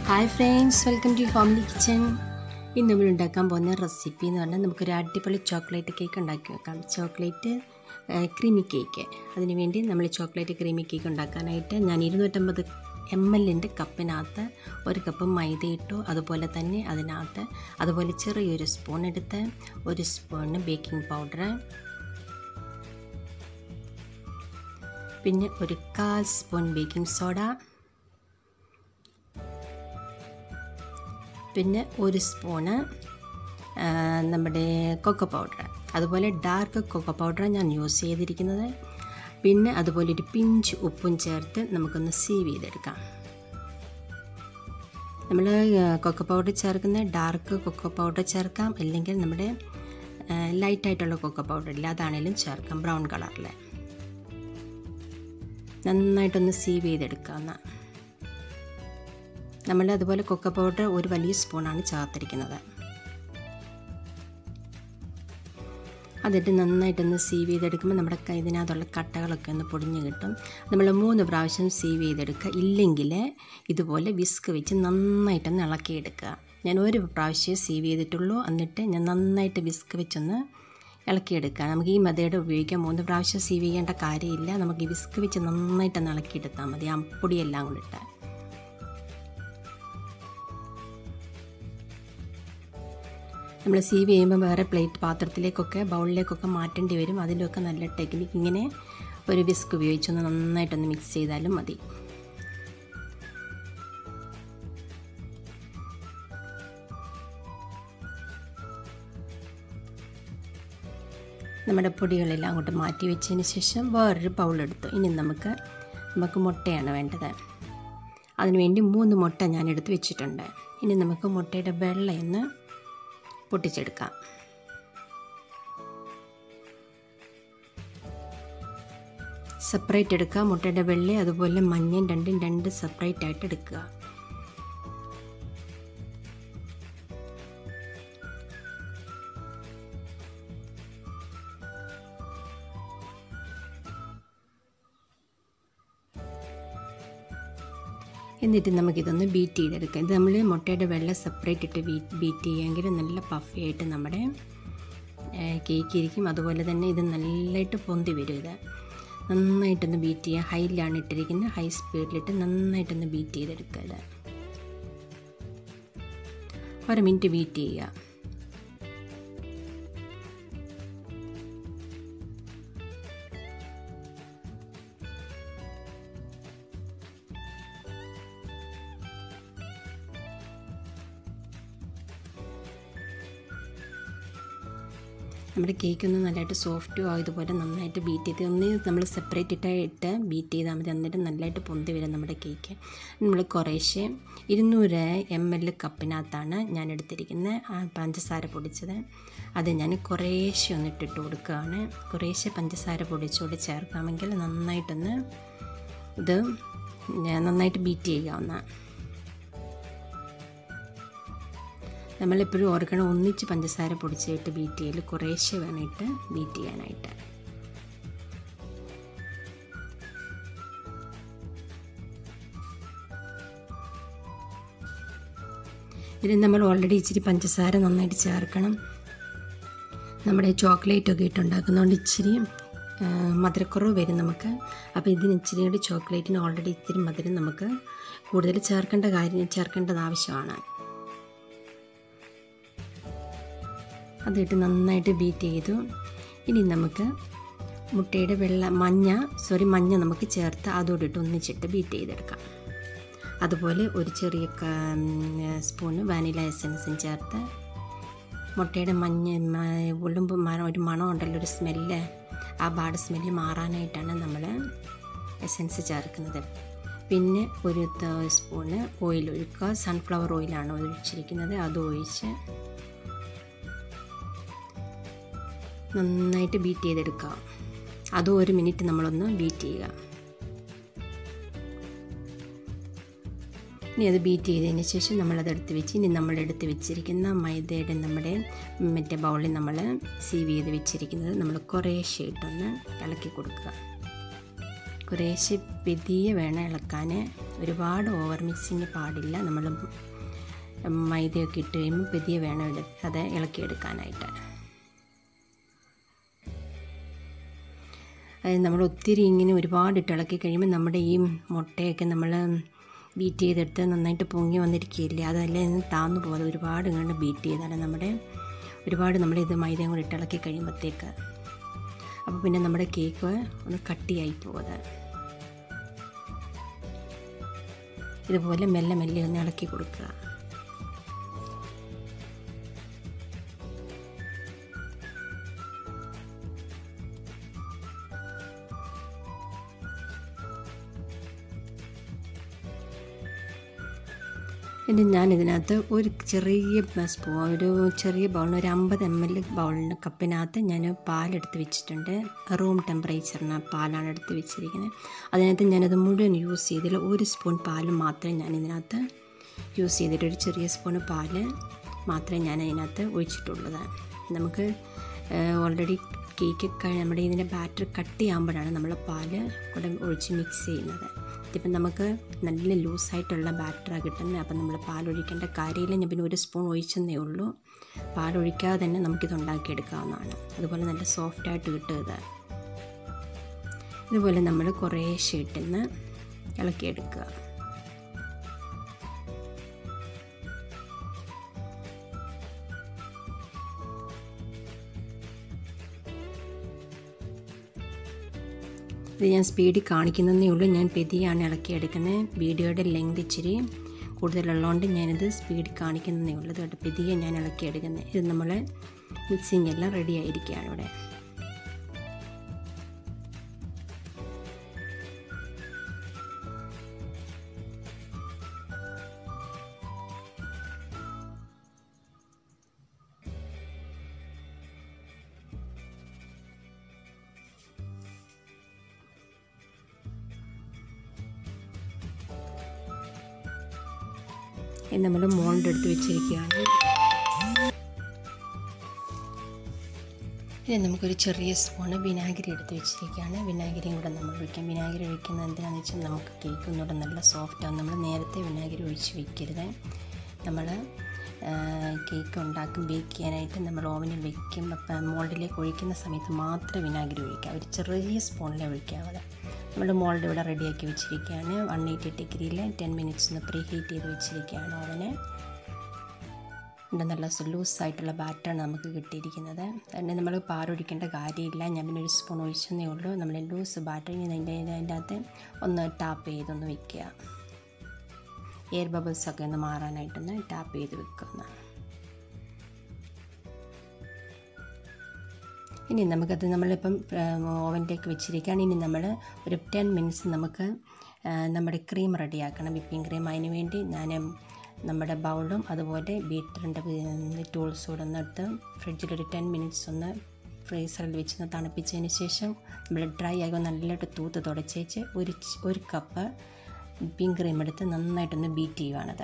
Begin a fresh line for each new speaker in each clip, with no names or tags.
hi friends welcome to Homely Kitchen ഇന്ന് നമ്മൾ ഉണ്ടാക്കാൻ പോകുന്ന റെസിപ്പി എന്ന് പറഞ്ഞാൽ നമുക്കൊരു അടിപൊളി ചോക്ലേറ്റ് കേക്ക് ഉണ്ടാക്കി വെക്കാം ചോക്ലേറ്റ് ക്രീമി കേക്ക് അതിന് വേണ്ടി നമ്മൾ ചോക്ലേറ്റ് ക്രീമി കേക്ക് ഉണ്ടാക്കാനായിട്ട് ഞാൻ ഇരുന്നൂറ്റമ്പത് എം എല്ലിൻ്റെ കപ്പിനകത്ത് ഒരു കപ്പ് മൈദ ഇട്ടു അതുപോലെ തന്നെ അതിനകത്ത് അതുപോലെ ചെറിയൊരു സ്പൂൺ എടുത്ത് ഒരു സ്പൂണ് ബേക്കിംഗ് പൗഡർ പിന്നെ ഒരു കാൽ സ്പൂൺ ബേക്കിംഗ് സോഡ പിന്നെ ഒരു സ്പൂണ് നമ്മുടെ കൊക്കോ പൗഡർ അതുപോലെ ഡാർക്ക് കൊക്കോ പൗഡർ ഞാൻ യൂസ് ചെയ്തിരിക്കുന്നത് പിന്നെ അതുപോലെ ഒരു പിഞ്ച് ഉപ്പും ചേർത്ത് നമുക്കൊന്ന് സീവ് ചെയ്തെടുക്കാം നമ്മൾ കൊക്കോ പൗഡർ ചേർക്കുന്ന ഡാർക്ക് കൊക്കോ പൗഡർ ചേർക്കാം അല്ലെങ്കിൽ നമ്മുടെ ലൈറ്റായിട്ടുള്ള കൊക്കോ പൗഡർ ഇല്ല അതാണേലും ചേർക്കാം ബ്രൗൺ കളറിൽ നന്നായിട്ടൊന്ന് സീവ് ചെയ്തെടുക്കാവുന്ന നമ്മൾ അതുപോലെ കൊക്ക പൗഡർ ഒരു വലിയ സ്പൂണാണ് ചേർത്തിരിക്കുന്നത് അതിട്ട് നന്നായിട്ടൊന്ന് സീവ് ചെയ്തെടുക്കുമ്പോൾ നമ്മുടെ ഇതിനകത്തുള്ള കട്ടകളൊക്കെ ഒന്ന് പൊടിഞ്ഞ് കിട്ടും നമ്മൾ മൂന്ന് പ്രാവശ്യം സീവ് ചെയ്തെടുക്കുക ഇല്ലെങ്കിൽ ഇതുപോലെ വിസ്ക് വെച്ച് നന്നായിട്ടൊന്ന് ഇളക്കിയെടുക്കുക ഞാൻ ഒരു പ്രാവശ്യമേ സീവ് ചെയ്തിട്ടുള്ളൂ എന്നിട്ട് ഞാൻ നന്നായിട്ട് വിസ്ക് വെച്ചൊന്ന് ഇളക്കിയെടുക്കുക നമുക്ക് ഈ മെത്തേഡ് ഉപയോഗിക്കാം മൂന്ന് പ്രാവശ്യം സീവ് ചെയ്യേണ്ട കാര്യമില്ല നമുക്ക് ഈ വിസ്ക് വെച്ച് നന്നായിട്ടൊന്ന് ഇളക്കിയെടുത്താൽ മതി ആ പൊടിയെല്ലാം കൊണ്ടിട്ട് നമ്മൾ സീവ് ചെയ്യുമ്പോൾ വേറെ പ്ലേറ്റ് പാത്രത്തിലേക്കൊക്കെ ബൗളിലേക്കൊക്കെ മാറ്റേണ്ടി വരും അതിലൊക്കെ നല്ല ടെക്നിക്ക് ഇങ്ങനെ ഒരു വിസ്ക് ഉപയോഗിച്ചൊന്ന് നന്നായിട്ടൊന്ന് മിക്സ് ചെയ്താലും മതി നമ്മുടെ പൊടികളെല്ലാം അങ്ങോട്ട് മാറ്റി വെച്ചതിന് ശേഷം വേറൊരു ബൗളെടുത്തു ഇനി നമുക്ക് നമുക്ക് മുട്ടയാണ് വേണ്ടത് അതിനുവേണ്ടി മൂന്ന് മുട്ട ഞാൻ എടുത്ത് വെച്ചിട്ടുണ്ട് ഇനി നമുക്ക് മുട്ടയുടെ വെള്ളയൊന്ന് പൊട്ടിച്ചെടുക്കാം സെപ്പറേറ്റ് എടുക്കുക മുട്ടയുടെ വെള്ളി അതുപോലെ മഞ്ഞയും രണ്ടും രണ്ട് സെപ്പറേറ്റ് ആയിട്ട് എടുക്കുക എന്നിട്ട് നമുക്കിതൊന്ന് ബീറ്റ് ചെയ്തെടുക്കാം ഇത് നമ്മൾ മുട്ടയുടെ വെള്ളം സെപ്പറേറ്റ് ഇട്ട് ബീറ്റ് ചെയ്യുമെങ്കിൽ നല്ല പഫി ആയിട്ട് നമ്മുടെ കേക്ക് ഇരിക്കും അതുപോലെ തന്നെ ഇത് നല്ലതായിട്ട് പൊന്തി വരും ഇത് നന്നായിട്ടൊന്ന് ബീറ്റ് ചെയ്യുക ഹൈയിലാണ് ഇട്ടിരിക്കുന്നത് ഹൈ സ്പീഡിലിട്ട് നന്നായിട്ടൊന്ന് ബീറ്റ് ചെയ്തെടുക്കുക ഇത് ഒരു മിനിറ്റ് ബീറ്റ് ചെയ്യുക നമ്മുടെ കേക്ക് ഒന്ന് നല്ലതായിട്ട് സോഫ്റ്റും ആയതുപോലെ നന്നായിട്ട് ബീറ്റ് ചെയ്ത് ഒന്ന് നമ്മൾ സെപ്പറേറ്റ് ഇട്ടായിട്ട് ബീറ്റ് ചെയ്താൽ മതി എന്നിട്ട് നല്ലതായിട്ട് പൊന്തി വരും നമ്മുടെ കേക്ക് നമ്മൾ കുറേശ്ശെ ഇരുന്നൂറ് എം എൽ കപ്പിനകത്താണ് ഞാൻ എടുത്തിരിക്കുന്നത് പഞ്ചസാര പൊടിച്ചത് അത് ഞാൻ കുറേശ്ശെ ഒന്ന് ഇട്ടിട്ട് കൊടുക്കുകയാണ് കുറേശ്ശെ പഞ്ചസാര പൊടിച്ചുകൂടി ചേർക്കാമെങ്കിൽ നന്നായിട്ടൊന്ന് ഇത് നന്നായിട്ട് ബീറ്റ് ചെയ്യാവുന്ന നമ്മളെപ്പോഴും ഓർക്കണം ഒന്നിച്ച് പഞ്ചസാര പൊടിച്ചിട്ട് ബീറ്റ് ചെയ്യൽ കുറേശ്ശെ വേണമിട്ട് ബീറ്റ് ചെയ്യാനായിട്ട് ഇതിന് നമ്മൾ ഓൾറെഡി ഇച്ചിരി പഞ്ചസാര നന്നായിട്ട് ചേർക്കണം നമ്മുടെ ചോക്ലേറ്റ് ഒക്കെ ഇട്ടുണ്ടാക്കുന്നതുകൊണ്ട് ഇച്ചിരി മധുരക്കുറവ് വരും നമുക്ക് അപ്പോൾ ഇതിന് ഇച്ചിരി കൂടി ചോക്ലേറ്റിന് ഓൾറെഡി ഇത്തിരി മധുരം നമുക്ക് കൂടുതൽ ചേർക്കേണ്ട കാര്യം ചേർക്കേണ്ടത് ആവശ്യമാണ് അതിട്ട് നന്നായിട്ട് ബീറ്റ് ചെയ്തു ഇനി നമുക്ക് മുട്ടയുടെ വെള്ള മഞ്ഞ സോറി മഞ്ഞ നമുക്ക് ചേർത്ത് അതോടെ ഇട്ട് ഒന്നിച്ചിട്ട് ബീറ്റ് ചെയ്തെടുക്കാം അതുപോലെ ഒരു ചെറിയ സ്പൂണ് വാനില എസൻസും ചേർത്ത് മുട്ടയുടെ മഞ്ഞ ഉളുമ്പ് മണം ഒരു മണം ഉണ്ടല്ലോ ഒരു സ്മെല്ല് ആ ബാഡ് സ്മെല്ല് മാറാനായിട്ടാണ് നമ്മൾ എസൻസ് ചേർക്കുന്നത് പിന്നെ ഒരു സ്പൂണ് ഓയിൽ ഒഴിക്കുക സൺഫ്ലവർ ഓയിലാണ് ഒഴിച്ചിരിക്കുന്നത് അത് ഒഴിച്ച് നന്നായിട്ട് ബീറ്റ് ചെയ്തെടുക്കുക അതും ഒരു മിനിറ്റ് നമ്മളൊന്ന് ബീറ്റ് ചെയ്യുക ഇനി അത് ബീറ്റ് ചെയ്തതിന് ശേഷം നമ്മളത് എടുത്ത് വെച്ച് ഇനി നമ്മൾ എടുത്ത് വെച്ചിരിക്കുന്ന മൈദയുടെ നമ്മുടെ മറ്റേ ബൗളിൽ നമ്മൾ സീവ് ചെയ്ത് വെച്ചിരിക്കുന്നത് നമ്മൾ കുറേശ്ശെ ഇട്ടൊന്ന് ഇളക്കി കൊടുക്കുക കുറേശ്ശെ പെതിയെ വേണം ഇളക്കാൻ ഒരുപാട് ഓവർ മിക്സിങ് പാടില്ല നമ്മൾ മൈദയൊക്കെ ഇട്ട് കഴിയുമ്പോൾ പെതിയെ വേണം എടു അത് ഇളക്കിയെടുക്കാനായിട്ട് അതായത് നമ്മൾ ഒത്തിരി ഇങ്ങനെ ഒരുപാട് ഇട്ട് ഇളക്കി കഴിയുമ്പോൾ നമ്മുടെ ഈ മുട്ടയൊക്കെ നമ്മൾ ബീറ്റ് ചെയ്തെടുത്ത് നന്നായിട്ട് പൊങ്ങി വന്നിരിക്കുകയില്ലേ അതല്ലേ താന്നു പോകാതെ ഒരുപാട് ഇങ്ങോട്ട് ബീറ്റ് ചെയ്താൽ നമ്മുടെ ഒരുപാട് നമ്മൾ ഇത് മൈദയും കൂടി ഇട്ട് ഇളക്കി കഴിയുമ്പോഴത്തേക്ക് അപ്പോൾ പിന്നെ നമ്മുടെ കേക്ക് ഒന്ന് കട്ടിയായി പോകാതെ ഇതുപോലെ മെല്ലെ മെല്ലെ ഒന്ന് ഇളക്കി കൊടുക്കുക പിന്നെ ഞാൻ ഇതിനകത്ത് ഒരു ചെറിയ സ്പൂ ഒരു ചെറിയ ബൗളിന് ഒരു അമ്പത് എം എൽ ബൗളിന് കപ്പിനകത്ത് ഞാൻ പാലെടുത്ത് വെച്ചിട്ടുണ്ട് റൂം ടെമ്പറേച്ചറിന് പാലാണ് എടുത്ത് വെച്ചിരിക്കുന്നത് അതിനകത്ത് ഞാനത് മുഴുവൻ യൂസ് ചെയ്തില്ല ഒരു സ്പൂൺ പാൽ മാത്രമേ ഞാൻ ഇതിനകത്ത് യൂസ് ചെയ്തിട്ട് ഒരു ചെറിയ സ്പൂൺ പാല് മാത്രമേ ഞാൻ അതിനകത്ത് ഒഴിച്ചിട്ടുള്ളത് നമുക്ക് ഓൾറെഡി കേക്ക് നമ്മുടെ ഇതിൻ്റെ ബാറ്റർ കട്ട് ചെയ്യുമ്പോഴാണ് നമ്മൾ പാല് കൂടെ ഒഴിച്ച് മിക്സ് ചെയ്യുന്നത് ഇതിപ്പം നമുക്ക് നല്ല ലൂസായിട്ടുള്ള ബാറ്ററാണ് കിട്ടുന്നത് അപ്പം നമ്മൾ പാലൊഴിക്കേണ്ട കാര്യമില്ല ഞാൻ പിന്നെ ഒരു സ്പൂൺ ഒഴിച്ചെന്നേ ഉള്ളൂ പാലൊഴിക്കാതെ തന്നെ നമുക്കിത് ഉണ്ടാക്കിയെടുക്കാവുന്നതാണ് അതുപോലെ നല്ല സോഫ്റ്റായിട്ട് കിട്ടും ഇത് ഇതുപോലെ നമ്മൾ കുറേശ്ശെ ഇട്ടുന്ന് ഇളക്കിയെടുക്കുക ഇത് ഞാൻ സ്പീഡിൽ കാണിക്കുന്നതേ ഉള്ളൂ ഞാൻ പെതിയാണ് ഇളക്കിയെടുക്കുന്നത് വീഡിയോയുടെ ലെങ്ത് ഇച്ചിരി കൂടുതലുള്ളതുകൊണ്ട് ഞാനിത് സ്പീഡിൽ കാണിക്കുന്നതേ ഉള്ളൂ കേട്ടോ പെതിയെ ഞാൻ ഇളക്കിയെടുക്കുന്നത് ഇത് നമ്മൾ മിക്സിങ് എല്ലാം റെഡി ആയിരിക്കുകയാണ് ഇവിടെ നമ്മൾ മോൾഡ് എടുത്ത് വെച്ചിരിക്കുകയാണ് ഇനി നമുക്കൊരു ചെറിയ സ്പൂണ് വിനാഗിരി എടുത്ത് വെച്ചിരിക്കുകയാണ് വിനാഗിരിയും കൂടെ നമ്മൾ ഒഴിക്കാം വിനാഗിരി ഒഴിക്കുന്നത് എന്തിനാണെന്ന് വെച്ചാൽ നമുക്ക് കേക്ക് ഒന്നുകൂടെ നല്ല സോഫ്റ്റ് ആവും നമ്മൾ നേരത്തെ വിനാഗിരി ഒഴിച്ച് വയ്ക്കരുത് നമ്മൾ കേക്ക് ഉണ്ടാക്കും ബേക്ക് ചെയ്യാനായിട്ട് നമ്മൾ ഓവനിൽ വെക്കും അപ്പം മോൾഡിലേക്ക് ഒഴിക്കുന്ന സമയത്ത് മാത്രമേ വിനാഗിരി ഒഴിക്കുക ഒരു ചെറിയ സ്പൂണിലേ ഒഴിക്കാവുള്ളൂ നമ്മൾ മോൾഡ് ഇവിടെ റെഡിയാക്കി വെച്ചിരിക്കുകയാണ് വൺ എയ്റ്റി ഡിഗ്രിയിൽ ടെൻ മിനിറ്റ്സ് ഒന്ന് പ്രീ ഹീറ്റ് ചെയ്ത് വെച്ചിരിക്കുകയാണ് ഓവന് ഇവിടെ നല്ല ലൂസായിട്ടുള്ള ബാറ്ററാണ് നമുക്ക് കിട്ടിയിരിക്കുന്നത് തന്നെ നമ്മൾ പാലൊഴിക്കേണ്ട കാര്യമില്ല ഞാൻ പിന്നെ ഒരു സ്പൂൺ ഒഴിച്ചെന്നേ ഉള്ളൂ നമ്മൾ ലൂസ് ബാറ്റർ അതിൻ്റെ അതിൻ്റെ അകത്ത് ഒന്ന് ടാപ്പ് ചെയ്തൊന്ന് വെക്കുക എയർ ബബിൾസ് ഒക്കെ ഒന്ന് മാറാനായിട്ടൊന്ന് ടാപ്പ് ചെയ്ത് വെക്കുന്ന ഇനി നമുക്കത് നമ്മളിപ്പം ഓവനിലേക്ക് വെച്ചിരിക്കുകയാണ് ഇനി നമ്മൾ ഒരു ടെൻ മിനിറ്റ്സ് നമുക്ക് നമ്മുടെ ക്രീം റെഡിയാക്കണം വിപ്പിംഗ് ക്രീം അതിന് വേണ്ടി ഞാൻ നമ്മുടെ ബൗളും അതുപോലെ ബീറ്ററിൻ്റെ ടൂൾസ് കൂടെ ഒന്ന് എടുത്ത് ഫ്രിഡ്ജിലൊരു ടെൻ മിനിറ്റ്സ് ഒന്ന് ഫ്രീസറിൽ വെച്ച് ഒന്ന് തണുപ്പിച്ചതിന് ശേഷം നമ്മൾ ഡ്രൈ ആകുമ്പോൾ നല്ലതായിട്ട് തൂത്ത് തുടച്ചേച്ച് ഒരു ഒരു കപ്പ് വിപ്പിംഗ് ക്രീം എടുത്ത് നന്നായിട്ടൊന്ന് ബീറ്റ് ചെയ്യുവാണത്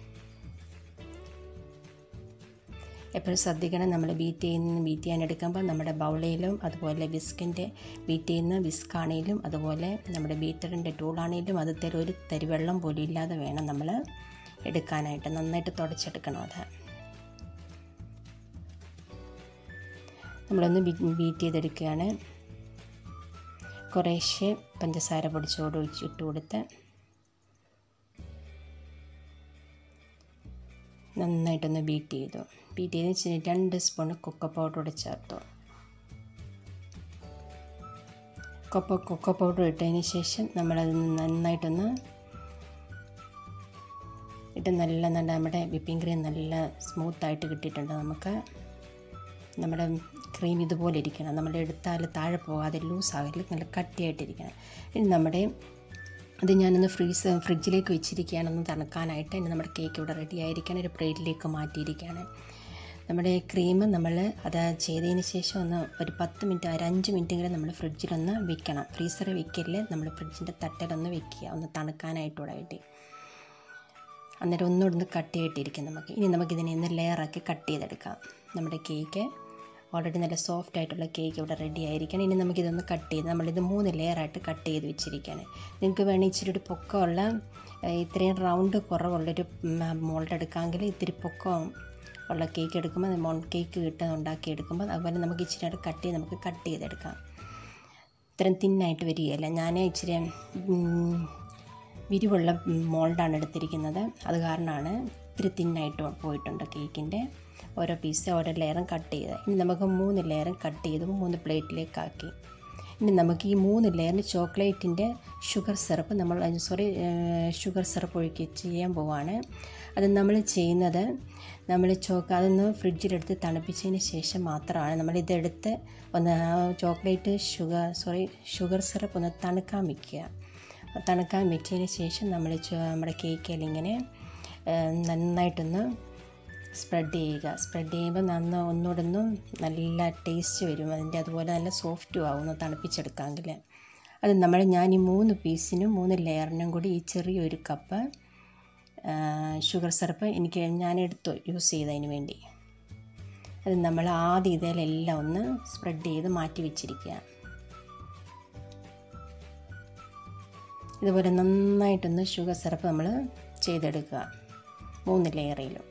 എപ്പോഴും ശ്രദ്ധിക്കണം നമ്മൾ ബീറ്റ് ചെയ്യുന്ന ബീറ്റ് ചെയ്യാൻ എടുക്കുമ്പോൾ നമ്മുടെ ബൗളയിലും അതുപോലെ വിസ്കിൻ്റെ ബീറ്റ് ചെയ്യുന്ന വിസ്കാണേലും അതുപോലെ നമ്മുടെ ബീറ്ററിൻ്റെ ടൂളാണേലും അത് തരം ഒരു തരി വെള്ളം പോലും ഇല്ലാതെ വേണം നമ്മൾ എടുക്കാനായിട്ട് നന്നായിട്ട് തുടച്ചെടുക്കണം അത് നമ്മളൊന്ന് ബീറ്റ് ചെയ്തെടുക്കുകയാണ് കുറേശ്ശെ പഞ്ചസാര പൊടിച്ചോട് ഒഴിച്ചിട്ട് കൊടുത്ത് നന്നായിട്ടൊന്ന് ബീറ്റ് ചെയ്തു ബീറ്റ് ചെയ്ത് വെച്ച് രണ്ട് സ്പൂൺ കൊക്ക പൗഡർ കൂടെ ചേർത്തു കൊപ്പ കൊക്ക പൗഡർ ഇട്ടതിന് ശേഷം നമ്മളത് നന്നായിട്ടൊന്ന് ഇട്ട് നല്ല നല്ല നമ്മുടെ വിപ്പിംഗ് ക്രീം നല്ല സ്മൂത്തായിട്ട് കിട്ടിയിട്ടുണ്ട് നമുക്ക് നമ്മുടെ ക്രീം ഇതുപോലെ ഇരിക്കണം നമ്മൾ എടുത്താൽ താഴെ പോകാതെ ലൂസാകില്ല നല്ല കട്ടിയായിട്ടിരിക്കണം ഇനി നമ്മുടെ അത് ഞാനൊന്ന് ഫ്രീസ് ഫ്രിഡ്ജിലേക്ക് വെച്ചിരിക്കുകയാണ് ഒന്ന് തണുക്കാനായിട്ട് ഇനി നമ്മുടെ കേക്ക് ഇവിടെ റെഡി ആയിരിക്കാൻ ഒരു പ്ലേറ്റിലേക്ക് മാറ്റിയിരിക്കുകയാണ് നമ്മുടെ ക്രീം നമ്മൾ അത് ചെയ്തതിന് ശേഷം ഒന്ന് ഒരു പത്ത് മിനിറ്റ് ഒരു അഞ്ച് മിനിറ്റെങ്കിലും നമ്മൾ ഫ്രിഡ്ജിലൊന്ന് വെക്കണം ഫ്രീസറിൽ വെക്കല് നമ്മൾ ഫ്രിഡ്ജിൻ്റെ തട്ടിലൊന്ന് വെക്കുക ഒന്ന് തണുക്കാനായിട്ടൂടെ വേണ്ടി അന്നേരം ഒന്നുകൂടെ ഒന്ന് കട്ട് ചെയ്തിട്ടിരിക്കും നമുക്ക് ഇനി നമുക്കിതിനെ ഒന്ന് ലെയറാക്കി കട്ട് ചെയ്തെടുക്കാം നമ്മുടെ കേക്ക് ഓൾറെഡി നല്ല സോഫ്റ്റ് ആയിട്ടുള്ള കേക്ക് ഇവിടെ റെഡി ആയിരിക്കണം ഇനി നമുക്കിതൊന്ന് കട്ട് ചെയ്ത് നമ്മളിത് മൂന്ന് ലെയറായിട്ട് കട്ട് ചെയ്ത് വെച്ചിരിക്കുകയാണ് നിങ്ങൾക്ക് വേണമെങ്കിൽ ഇച്ചിരി ഒരു പൊക്കമുള്ള ഏഹ്, ഇത്രയും റൗണ്ട് കുറവുള്ളൊരു മോൾഡ് എടുക്കാമെങ്കിൽ ഇത്തിരി പൊക്കം ഉള്ള കേക്ക് എടുക്കുമ്പോൾ മോൺ കേക്ക് കിട്ടുന്ന ഉണ്ടാക്കി എടുക്കുമ്പോൾ അതുപോലെ നമുക്ക് ഇച്ചിരി ആയിട്ട് കട്ട് ചെയ്ത് നമുക്ക് കട്ട് ചെയ്തെടുക്കാം ഇത്രയും തിന്നായിട്ട് വരികയല്ല ഞാൻ ഇച്ചിരി ഉം, വിരിവുള്ള മോൾഡാണ് എടുത്തിരിക്കുന്നത് അത് കാരണമാണ് ഇത്തിരി തിന്നായിട്ട് പോയിട്ടുണ്ട് കേക്കിൻ്റെ ഓരോ പീസ് ഓരോ ലെയറും കട്ട് ചെയ്ത് ഇനി നമുക്ക് മൂന്ന് ലെയറും കട്ട് ചെയ്ത് മൂന്ന് പ്ലേറ്റിലേക്ക് ആക്കി ഇനി നമുക്ക് ഈ മൂന്ന് ലെയറിന് ചോക്ലേറ്റിൻ്റെ ഷുഗർ സിറപ്പ് നമ്മൾ സോറി ഷുഗർ സിറപ്പ് ഒഴുക്കി ചെയ്യാൻ പോവാണ് അത് നമ്മൾ ചെയ്യുന്നത് നമ്മൾ ചോക്ക അതൊന്ന് ഫ്രിഡ്ജിലെടുത്ത് തണുപ്പിച്ചതിന് ശേഷം മാത്രമാണ് നമ്മളിതെടുത്ത് ഒന്ന് ആ chocolate sugar sorry sugar syrup ഒന്ന് തണുക്കാൻ വയ്ക്കുക തണുക്കാൻ വെച്ചതിന് ശേഷം നമ്മൾ ചോ- നമ്മുടെ കേക്കിൽ ഇങ്ങനെ ഏഹ്, നന്നായിട്ടൊന്ന് സ്പ്രെഡ് ചെയ്യുക സ്പ്രെഡ് ചെയ്യുമ്പോൾ നന്ന ഒന്നുകൂടെ ഒന്ന് നല്ല ടേസ്റ്റ് വരും അതിൻ്റെ അതുപോലെ നല്ല സോഫ്റ്റും ആവും ഒന്ന് തണുപ്പിച്ചെടുക്കാമെങ്കിൽ അത് നമ്മൾ ഞാൻ ഈ മൂന്ന് പീസിനും മൂന്ന് ലെയറിനും കൂടി ഈ ചെറിയൊരു കപ്പ് ഷുഗർ സിറപ്പ് എനിക്ക് ഞാൻ എടുത്തു യൂസ് ചെയ്തതിന് വേണ്ടി അത് നമ്മൾ ആദ്യം ഇതിലെല്ലാം ഒന്ന് സ്പ്രെഡ് ചെയ്ത് മാറ്റി വെച്ചിരിക്കുക ഇതുപോലെ നന്നായിട്ടൊന്ന് ഷുഗർ സിറപ്പ് നമ്മൾ ചെയ്തെടുക്കുക മൂന്ന് ലെയറിലും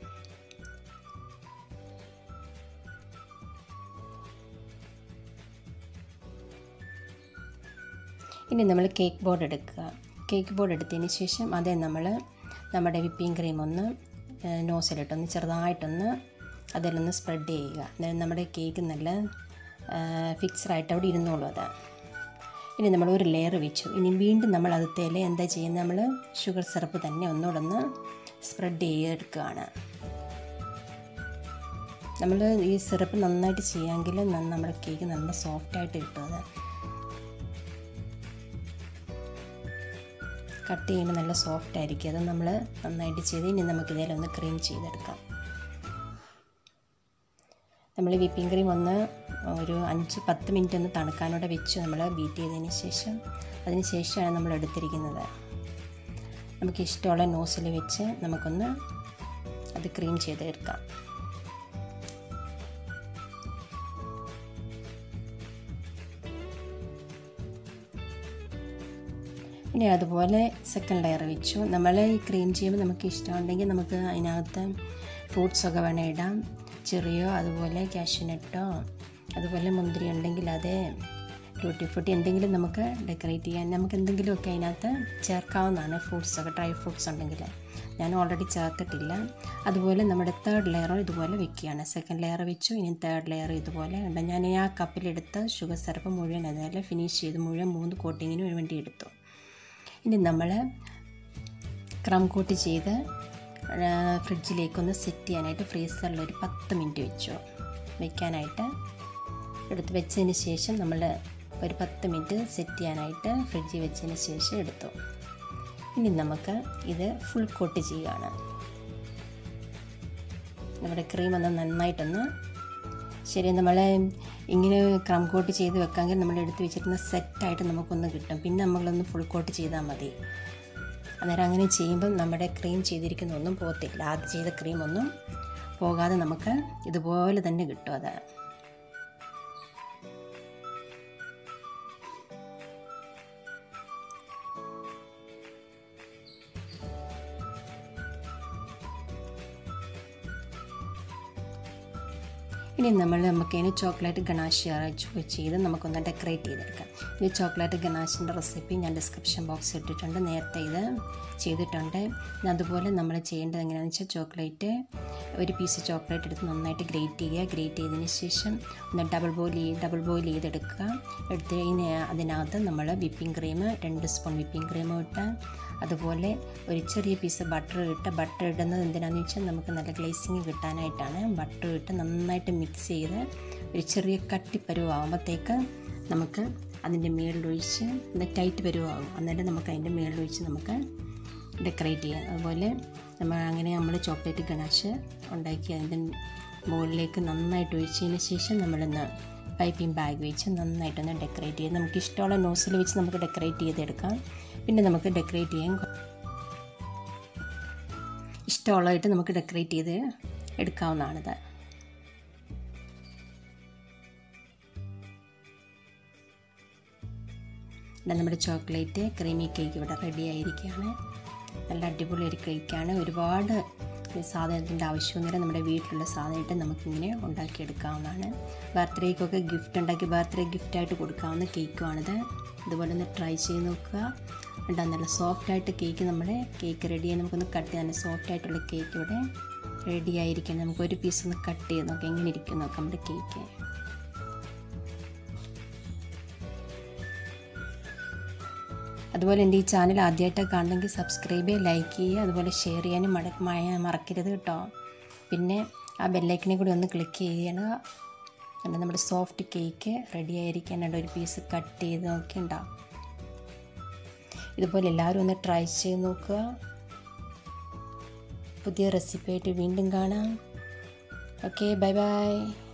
ഇനി നമ്മൾ കേക്ക് ബോർഡ് എടുക്കുക കേക്ക് ബോർഡ് എടുത്തതിന് ശേഷം അതേ നമ്മൾ നമ്മുടെ വിപ്പിംഗ് ക്രീം ഒന്ന് നോസിലിട്ടൊന്ന് ചെറുതായിട്ടൊന്ന് അതിലൊന്ന് സ്പ്രെഡ് ചെയ്യുക അന്നേരം നമ്മുടെ കേക്ക് നല്ല ഫിക്സഡായിട്ട് അവിടെ ഇരുന്നോളൂ അത് ഇനി നമ്മൾ ഒരു ലെയർ വെച്ചു ഇനി വീണ്ടും നമ്മൾ അതത്തേൽ എന്താ ചെയ്യുന്നത് നമ്മൾ ഷുഗർ സിറപ്പ് തന്നെ ഒന്നുകൂടെ ഒന്ന് സ്പ്രെഡ് ചെയ്തെടുക്കുകയാണ് നമ്മൾ ഈ സിറപ്പ് നന്നായിട്ട് ചെയ്യാമെങ്കിൽ ന- നമ്മുടെ കേക്ക് നല്ല സോഫ്റ്റായിട്ട് കിട്ടും അത് കട്ട് ചെയ്യുമ്പോൾ നല്ല സോഫ്റ്റ് ആയിരിക്കും അത് നമ്മൾ നന്നായിട്ട് ചെയ്ത് ഇനി നമുക്ക് ഇതിലൊന്ന് ക്രീം ചെയ്തെടുക്കാം നമ്മൾ വിപ്പിംഗ് ക്രീം ഒന്ന് ഒരു അഞ്ച് പത്ത് മിനിറ്റ് ഒന്ന് തണുക്കാനോടെ വെച്ച് നമ്മൾ ബീറ്റ് ചെയ്തതിന് ശേഷം അതിന് ശേഷമാണ് നമ്മൾ എടുത്തിരിക്കുന്നത് നമുക്ക് ഇഷ്ടമുള്ള നോസിൽ വെച്ച് നമുക്കൊന്ന് അത് ക്രീം ചെയ്തെടുക്കാം ഇനി അതുപോലെ സെക്കൻഡ് ലെയർ വെച്ചു നമ്മൾ ഈ ക്രീം ചെയ്യുമ്പോൾ നമുക്ക് ഇഷ്ടമുണ്ടെങ്കിൽ നമുക്ക് അതിനകത്ത് ഫ്രൂട്ട്സൊക്കെ വേണേൽ ഇടാം ചെറിയോ അതുപോലെ കാഷ്യൂനട്ടോ അതുപോലെ മുന്തിരി ഉണ്ടെങ്കിൽ അത് ട്യൂട്ടി ഫ്രൂട്ടി എന്തെങ്കിലും നമുക്ക് ഡെക്കറേറ്റ് ചെയ്യാൻ നമുക്ക് എന്തെങ്കിലുമൊക്കെ അതിനകത്ത് ചേർക്കാവുന്നതാണ് ഫ്രൂട്ട്സൊക്കെ ഡ്രൈ ഫ്രൂട്ട്സ് ഉണ്ടെങ്കിൽ ഞാൻ ഓൾറെഡി ചേർത്തിട്ടില്ല അതുപോലെ നമ്മുടെ തേർഡ് ലെയറും ഇതുപോലെ വെക്കുകയാണ് സെക്കൻഡ് ലെയർ വെച്ചു ഇനി തേർഡ് ലെയർ ഇതുപോലെ ഉണ്ട് ഞാൻ ആ കപ്പിലെടുത്ത് ഷുഗർ സിറപ്പ് മുഴുവൻ അതുപോലെ ഫിനിഷ് ചെയ്ത് മുഴുവൻ മൂന്ന് കോട്ടിങ്ങിന് വേണ്ടി എടുത്തു ഇനി നമ്മൾ ക്രം കോട്ട് ചെയ്ത് ആ, ഫ്രിഡ്ജിലേക്കൊന്ന് സെറ്റ് ചെയ്യാനായിട്ട് ഫ്രീസറിൽ ഒരു പത്ത് മിനിറ്റ് വെച്ചു വെക്കാനായിട്ട് എടുത്ത് വെച്ചതിന് ശേഷം നമ്മൾ ഒരു പത്ത് മിനിറ്റ് സെറ്റ് ചെയ്യാനായിട്ട് ഫ്രിഡ്ജിൽ വെച്ചതിന് ശേഷം എടുത്തു ഇനി നമുക്ക് ഇത് ഫുൾ കോട്ട് ചെയ്യുകയാണ് നമ്മുടെ ക്രീം ഒന്ന് നന്നായിട്ടൊന്ന് ശരി നമ്മൾ ഇങ്ങനെ ക്രം കോട്ട് ചെയ്ത് വെക്കാമെങ്കിൽ നമ്മൾ എടുത്ത് വെച്ചിരുന്ന സെറ്റായിട്ട് നമുക്കൊന്ന് കിട്ടും പിന്നെ നമ്മളൊന്ന് ഫുൾ കോട്ട് ചെയ്താൽ മതി അന്നേരം അങ്ങനെ ചെയ്യുമ്പം നമ്മുടെ ക്രീം ചെയ്തിരിക്കുന്ന ഒന്നും പോകത്തില്ല ആദ്യം ചെയ്ത ക്രീമൊന്നും പോകാതെ നമുക്ക് ഇതുപോലെ തന്നെ കിട്ടും അത് ഇനി നമ്മൾ നമുക്കതിന് ചോക്ലേറ്റ് ഗണാഷ് ചെയ്ത് നമുക്കൊന്ന് ഡെക്കറേറ്റ് ചെയ്തെടുക്കാം ഈ ചോക്ലേറ്റ് ഗണാഷിൻ്റെ റെസിപ്പി ഞാൻ ഡിസ്ക്രിപ്ഷൻ ബോക്സിൽ ഇട്ടിട്ടുണ്ട് നേരത്തെ ഇത് ചെയ്തിട്ടുണ്ട് ഇനി അതുപോലെ നമ്മൾ ചെയ്യേണ്ടത് എങ്ങനെയാണെന്ന് വെച്ചാൽ ചോക്ലേറ്റ് ഒരു പീസ് ചോക്ലേറ്റ് എടുത്ത് നന്നായിട്ട് ഗ്രേറ്റ് ചെയ്യുക ഗ്രേറ്റ് ചെയ്തതിന് ശേഷം ഒന്ന് ഡബിൾ ബോയിൽ ചെയ്ത് ഡബിൾ ബോയിൽ ചെയ്തെടുക്കുക എടുത്ത് കഴിഞ്ഞ് അതിനകത്ത് നമ്മൾ വിപ്പിംഗ് ക്രീം രണ്ട് സ്പൂൺ വിപ്പിംഗ് ക്രീം ഇട്ട് അതുപോലെ ഒരു ചെറിയ പീസ് ബട്ടർ ഇട്ട് ബട്ടർ ഇടുന്നത് എന്തിനാണെന്ന് വെച്ചാൽ നമുക്ക് നല്ല ഗ്ലേസിങ് കിട്ടാനായിട്ടാണ് ബട്ടർ ഇട്ട് നന്നായിട്ട് മിക്സ് ചെയ്ത് ഒരു ചെറിയ കട്ടി പരുവാകുമ്പോഴത്തേക്ക് നമുക്ക് അതിൻ്റെ മേളിലൊഴിച്ച് ഒന്ന് ടൈറ്റ് പരുവാകും അന്നേരം നമുക്ക് അതിൻ്റെ മേളിലൊഴിച്ച് നമുക്ക് ഡെക്കറേറ്റ് ചെയ്യാം അതുപോലെ നമ്മൾ അങ്ങനെ നമ്മൾ ചോക്ലേറ്റ് ഗണാഷ് ഉണ്ടാക്കി അതിൻ്റെ മുകളിലേക്ക് നന്നായിട്ട് ഒഴിച്ചതിന് ശേഷം നമ്മളൊന്ന് പൈപ്പിംഗ് ബാഗ് വെച്ച് നന്നായിട്ടൊന്ന് ഡെക്കറേറ്റ് ചെയ്ത് നമുക്ക് ഇഷ്ടമുള്ള നോസിൽ വെച്ച് നമുക്ക് ഡെക്കറേറ്റ് ചെയ്തെടുക്കാം പിന്നെ നമുക്ക് ഡെക്കറേറ്റ് ചെയ്യാൻ കൊ- ഇഷ്ടമുള്ളതായിട്ട് നമുക്ക് ഡെക്കറേറ്റ് ചെയ്ത് എടുക്കാവുന്നതാണിത് ഇവിടെ നമ്മുടെ ചോക്ലേറ്റ് ക്രീമി കേക്ക് ഇവിടെ റെഡി ആയിരിക്കുകയാണ് നല്ല അടിപൊളി ഒരു കേക്കാണ് ഒരുപാട് സാധനത്തിൻ്റെ ആവശ്യമൊന്നുമില്ല നമ്മുടെ വീട്ടിലുള്ള സാധനമായിട്ട് നമുക്കിങ്ങനെ ഉണ്ടാക്കിയെടുക്കാവുന്നതാണ് ബർത്ത്ഡേക്കൊക്കെ ഗിഫ്റ്റ് ഉണ്ടാക്കി ബർത്ത്ഡേ ഗിഫ്റ്റായിട്ട് കൊടുക്കാവുന്ന കേക്കുമാണിത് ഇതുപോലെ ഒന്ന് ട്രൈ ചെയ്ത് നോക്കുക ഉണ്ടാകും നല്ല സോഫ്റ്റായിട്ട് കേക്ക് നമ്മുടെ കേക്ക് റെഡിയായി നമുക്കൊന്ന് കട്ട് ചെയ്യാൻ നല്ല സോഫ്റ്റായിട്ടുള്ള കേക്ക് ഇവിടെ റെഡി ആയിരിക്കും നമുക്ക് ഒരു പീസ് ഒന്ന് കട്ട് ചെയ്ത് നോക്കാം എങ്ങനെ ഇരിക്കും നോക്കാം നമ്മുടെ കേക്ക് അതുപോലെ എൻ്റെ ഈ ചാനൽ ആദ്യമായിട്ട് കാണണമെങ്കിൽ സബ്സ്ക്രൈബ് ചെയ്യുക ലൈക്ക് ചെയ്യുക അതുപോലെ ഷെയർ ചെയ്യാനും മട മ- മറക്കരുത് കേട്ടോ പിന്നെ ആ ബെല്ലൈക്കനെ കൂടി ഒന്ന് ക്ലിക്ക് ചെയ്യണം എന്നിട്ട് നമ്മുടെ സോഫ്റ്റ് കേക്ക് റെഡി ആയിരിക്കാനുണ്ട് ഒരു പീസ് കട്ട് ചെയ്ത് നോക്കിയിട്ടുണ്ടാവും ഇതുപോലെ എല്ലാവരും ഒന്ന് ട്രൈ ചെയ്ത് നോക്കുക പുതിയ റെസിപ്പി ആയിട്ട് വീണ്ടും കാണാം ഓക്കെ ബൈ ബൈ